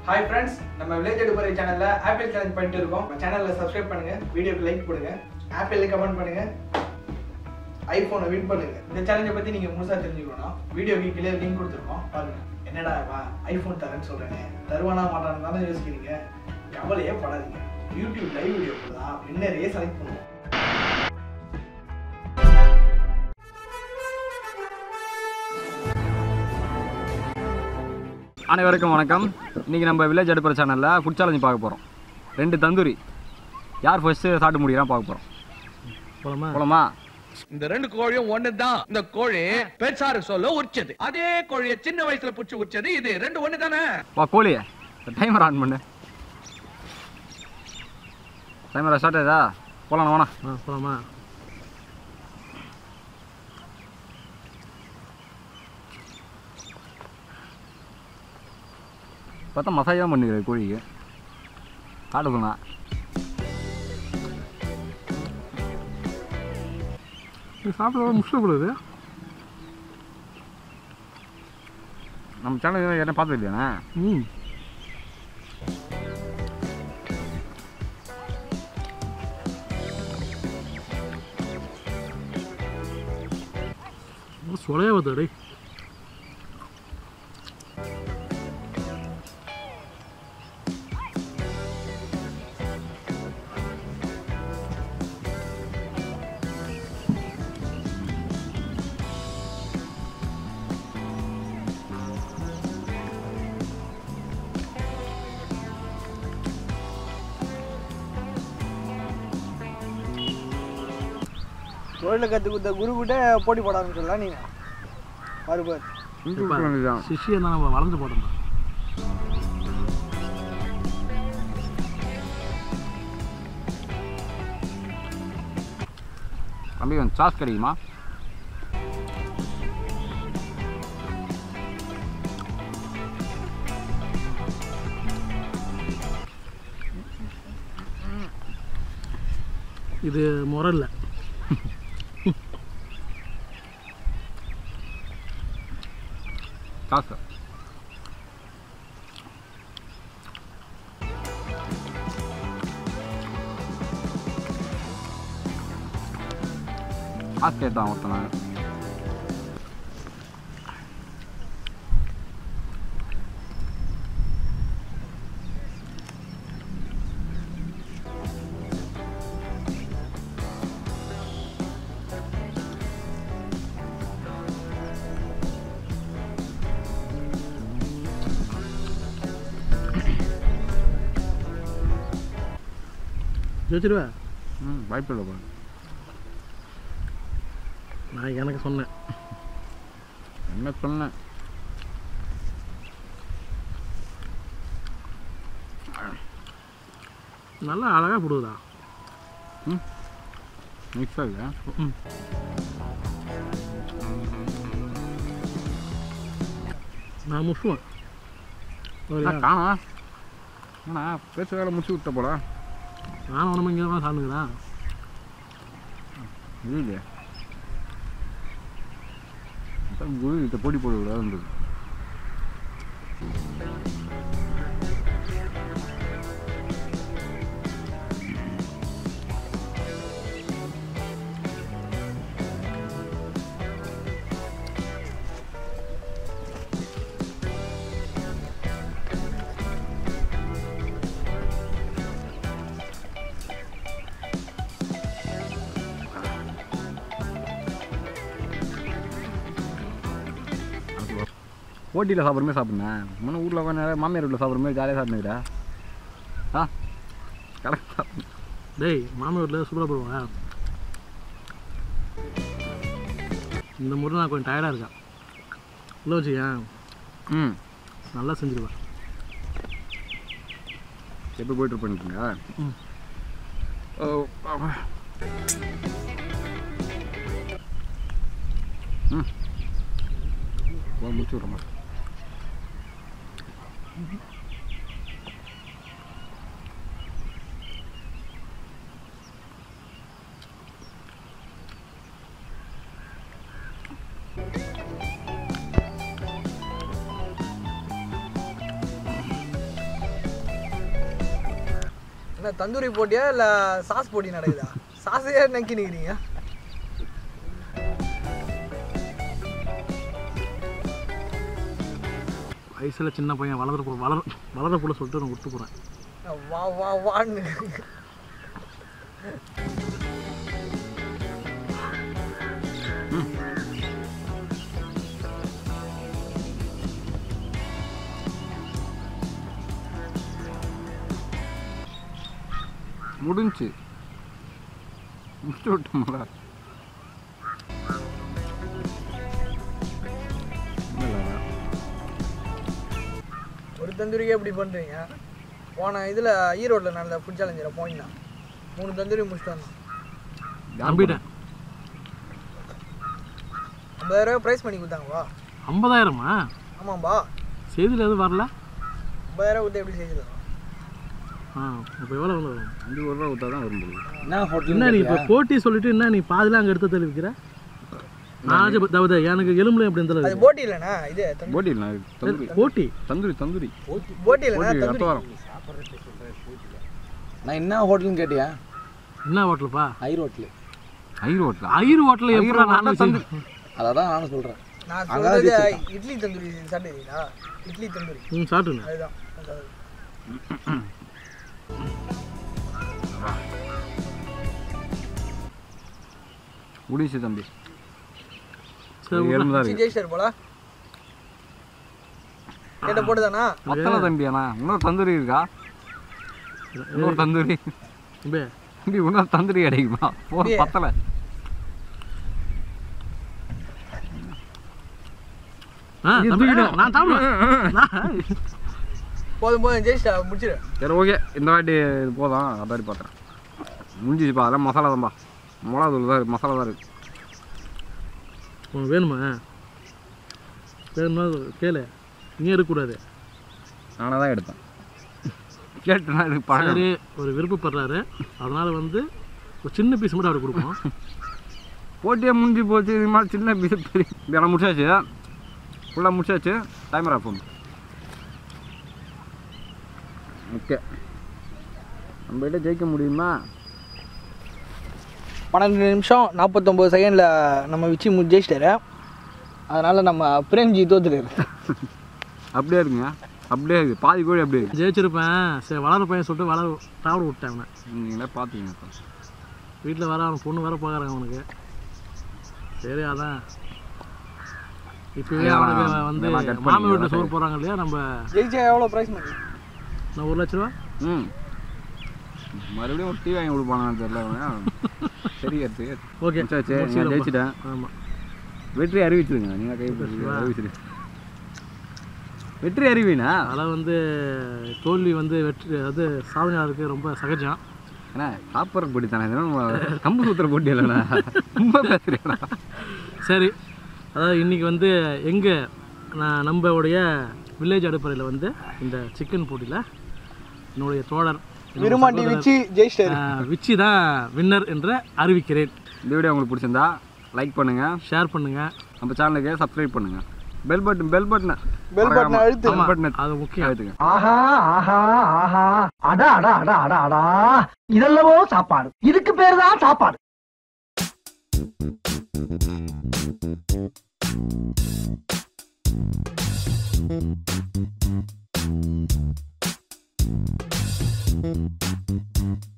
Hi friends நம்ம village எடுப்பறை சேனல்ல ஆப்பிள் சேலஞ்ச் பண்ணிட்டு இருக்கோம் சேனல்ல சப்ஸ்கிரைப் பண்ணுங்க வீடியோக்கு லைக் போடுங்க ஆப்பிள்ல கமெண்ட் பண்ணுங்க ஐபோனை வின் பண்ணுங்க இந்த சேலஞ்சை பத்தி நீங்க முழுசா தெரிஞ்சுக்கணும் வீடியோக்கு கீழே லிங்க் கொடுத்துருக்கோம் பாருங்க என்னடா ஐபோன் தரேன்னு சொல்றேன்னு தருவானா மாட்டான்னு தானே யோசிக்கிறீங்க கவலையே படாதீங்க யூடியூப் லைவ் வீடியோ தான் வின்னரையே செலக்ட் பண்ணுவோம் அனைவருக்கும் வணக்கம் இன்றைக்கி நம்ம வில்லேஜ் அடுப்புற சேனலில் ஃபுட் சேலஞ்ச் பார்க்க போகிறோம் ரெண்டு தந்தூரி யார் ஃபஸ்ட்டு சாப்பிட்டு முடிகிறான் பார்க்க போகிறோம் போலாமா போலாமா இந்த ரெண்டு கோழியும் ஒண்ணுதான் இந்த கோழி பெருசாரு சொல்ல உரிச்சது அதே கோழிய சின்ன வயசுல புடிச்சு உரிச்சது இது ரெண்டு ஒண்ணு தானே வா கோழியே டைமர் ஆன் பண்ணு டைமர் ஸ்டார்ட் ஆகுதா போலாம் வேணா ஆ போலாமா பார்த்தா மசாஜ் தான் பண்ணிக்கிறேன் கோழிக்கு காட்டு சொன்னா நீ சாப்பிட முஷ்ட கூடாது நம்ம சேனல் என்ன பார்த்து இல்லையாண்ணே ம் சொலையா பார்த்து டேய் தொழில் கற்றுக் கொடுத்த குரு கிட்ட போட்டி போட ஆரம்பிச்சிடலாம் நீங்க பாரு பாரு சிஷியை தான் நம்ம வளர்ந்து போட்டோம் தம்பி கொஞ்சம் சாஸ் கிடைக்குமா இது முறை இல்லை சாஸ் சாஸ் கேட்டான் ஒருத்தனை ஜெயிச்சிருவா ம் வாய்ப்பு இல்லை பாரு நான் எனக்கு சொன்னேன் என்ன சொன்னேன் நல்லா அழகாக போடுவதா மிக்ஸ் ஆகுது ம் நான் முஷுவேன் நான் காணா ஏண்ணா பேச வேலை முடிச்சு விட்ட போல நானும் உடம்பு இங்கே தான் சாப்பிடுங்கிறேன் இல்லையே குரு கிட்ட போட்டி போட விடாது இருந்தது போட்டியில் சாப்பிட்ற மாதிரி சாப்பிட்ணேன் முன்ன ஊரில் உட்காந்து மாமியார் வீட்டில் சாப்பிட்ற மாதிரி ஜாலியாக சாப்பிட்டுக்கிறா ஆ கரெக்டாக டேய் மாமி வீட்டில் சூப்பராக போடுவாங்க இந்த முறை நான் கொஞ்சம் டயர்டாக இருக்கேன் உள்ள வச்சுக்கேன் ம் நல்லா செஞ்சிருவேன் எப்போ போயிட்டு பண்ணிக்கோங்க ம். ஓ ஆமா. ம் வா, முடிச்சு விட்றேம்மா என்ன தந்தூரி போட்டியா இல்ல சாஸ் போட்டி நடக்குதா சாஸையே நக்கி நிக்கிறீங்க வயசில் சின்ன பையன் வளர போ வளர வளர போல சொல்லிட்டு நான் விட்டு போகிறேன் வா வா வான்னு முடிஞ்சு முடிச்சு விட்டோம்ல இல்லைடா. ஒரு தந்தூரிக்கே இப்படி பண்றீங்க போன இதுல ஈரோட்ல நடந்த ஃபுட் சேலஞ்சில் போயினா மூணு தந்தூரி முடிச்சுட்டு வந்தோம் யார் நம்பிட்டேன் ஐம்பதாயிரம் ரூபாய் ப்ரைஸ் பண்ணி கொடுத்தாங்கப்பா ஐம்பதாயிரமா ஆமாம்பா செய்தியில் எதுவும் வரல ஐம்பதாயிரம் கொடுத்து எப்படி செய்து தரோம் ஆ இப்போ எவ்வளோ வந்து வரும் அஞ்சு ஒரு ரூபா கொடுத்தா தான் வரும் போகுது என்ன ஹோட்டல் என்ன நீ இப்போ போட்டி சொல்லிட்டு என்ன நீ பாதிலாம் அங்கே எடுத்து தெரிவிக்கிற நான் தவிர எனக்கு எலும்புல எப்படி அது இருந்தாலும் போட்டி இல்லைண்ணா இது தந்தூரி. போட்டி இல்லை தந்தூரி போட்டி தந்தூரி தந்தூரி போட்டி இல்லைண்ணா போட்டி தந்தூரி ரத்த வரும் நான் என்ன ஹோட்டல்னு கேட்டியா என்ன ஹோட்டலுப்பா ஐர் ஹோட்டல் ஐயர் ஹோட்டலா ஐயர் ஹோட்டலில் ஐயர் எப்படி hotel நான் தந்தூரி. அதை தான் நானும் சொல்கிறேன் நான் அங்கதான் சொல்றது வச்சிருக்கான். இட்லி தந்தூரி சாப்பிட்டீங்களா இட்லி தந்தூரி ம் சாப்பிட்டுண்ணே அதுதான் அதாவது முடிச்சு தம்பி சரி எலும்பு தான் சி இருக்கு ஜெயிச்சிட்டார் போல கேட்ட போட்டுதானா பத்தலை தம்பி அண்ணா இன்னொரு தந்தூரி இருக்கா இன்னொரு தந்தூரி தம்பி தம்பி இன்னொரு தந்தூரி கிடைக்குமா போ அப்படியே? பத்தலை ஆ தம்பி நான் சாப்பிடுவேன் நான் போதும் போதும் ஜெயிச்சிட்டா முடிச்சிரு சரி ஓகே இந்த வாட்டி இது போதும் அதாடி பார்த்துறேன் முடிஞ்சிச்சுப்பா அதெல்லாம் மசாலா தான்ப்பா மிளகா தூள் தான் இருக்கு, மசாலா தான் இருக்குது உனக்கு வேணுமா வேணுமா கேளு நீ இருக்கக்கூடாது நானாக தான் எடுத்தேன் கேட்டுனா எனக்கு பழம் சரி ஒரு விருப்பப்படுறாரு அதனால வந்து ஒரு சின்ன பீஸ் மட்டும் அவருக்கு கொடுப்போம் போட்டியே முடிஞ்சு போச்சு இது மாதிரி சின்ன பீஸ் பெரிய வேலை முடிச்சாச்சு ஃபுல்லாக முடிச்சாச்சு டைமர் ஆஃப் பண்ணு ஓகே நம்மகிட்ட ஜெயிக்க முடியுமா பன்னெண்டு நிமிஷம் நாற்பத்தொம்போது செகண்டில் நம்ம வச்சு மு ஜெயிச்சிட்டாரு அதனால் நம்ம பிரேம்ஜி தோத்துட்டாரு அப்படியே இருக்குங்க அப்படியே இருக்குது பாதி கோழி அப்படியே இருக்குது ஜெயிச்சிருப்பேன் சரி வளர பையன் சொல்லிட்டு வளர சாப்பிட விட்டேன் அவனை நீங்களே பார்த்தீங்க வீட்டில் வர அவன் பொண்ணு வர பார்க்குறாங்க அவனுக்கு சரி அதான் இப்போவே அதெல்லாம் அவனுக்கு வந்து இதெல்லாம் cut மாமி பண்ணி வீட்டில் சோறு போகிறாங்க இல்லையா நம்ம ஜெயிச்சா எவ்வளோ ப்ரைஸ் பண்ணி நான் ஒரு லட்ச ரூபா ம் மறுபடியும் ஒரு டீ வாங்கி கொடுப்பானான்னு தெரியல அவன் சரி எடுத்து ஓகே முடிச்சாச்சு நான் ஜெயிச்சிட்டேன் ஆமாம் வெற்றி அறிவிச்சிருங்க நீங்கள் கை பிடிச்சி அறிவிச்சிருங்க வெற்றி அறிவினா அதெல்லாம் வந்து தோல்வி வந்து வெற்றி அது சாதனையாளருக்கு ரொம்ப சகஜம் ஏன்னா சாப்பிட்ற போட்டி தானே இதெல்லாம் கம்பு சுத்துற போட்டி இல்லைண்ணா ரொம்ப பேசுறேண்ணா சரி அதாவது இன்றைக்கி வந்து எங்கே நான் நம்மளுடைய வில்லேஜ் அடுப்பறையில் வந்து இந்த சிக்கன் போட்டியில் என்னுடைய தோழர் என்னோட விருமாண்டி சகோதரர், வச்சு ஜெயிச்சிட்டாரு ஆஹ், விச்சி தான் வின்னர் என்று அறிவிக்கிறேன் இந்த வீடியோ உங்களுக்கு பிடிச்சிருந்தா லைக் பண்ணுங்க ஷேர் பண்ணுங்கள் நம்ம சேனலுக்கு சப்ஸ்கிரைப் பண்ணுங்க பெல் பட்டன் பெல் பட்டனை பெல் பட்டனை அழுத்து. பெல் பட்டனை அது முக்கியம் அழுத்துங்க ஆஹா ஆஹா ஆஹா அடா அடா அடா அடா அடா இதெல்லவோ சாப்பாடு இதுக்கு பேரு தான் சாப்பாடு Thank you.